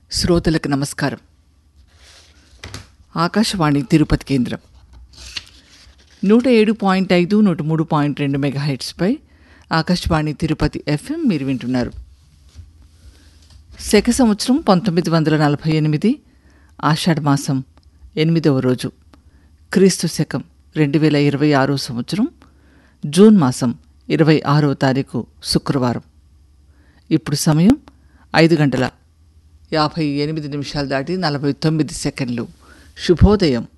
శ్రోతలకు నమస్కారం ఆకాశవాణి తిరుపతి కేంద్రం నూట ఏడు పాయింట్ ఐదు నూట మూడు పాయింట్ రెండు మెగాహెట్స్పై ఆకాశవాణి తిరుపతి ఎఫ్ఎం మీరు వింటున్నారు శక సంవత్సరం పంతొమ్మిది వందల నలభై ఎనిమిది ఆషాఢ మాసం ఎనిమిదవ రోజు క్రీస్తు శకం రెండు వేల ఇరవై ఆరో సంవత్సరం జూన్ మాసం ఇరవై ఆరో తారీఖు శుక్రవారం ఇప్పుడు సమయం ఐదు గంటల యాభై ఎనిమిది నిమిషాలు దాటి నలభై తొమ్మిది సెకండ్లు శుభోదయం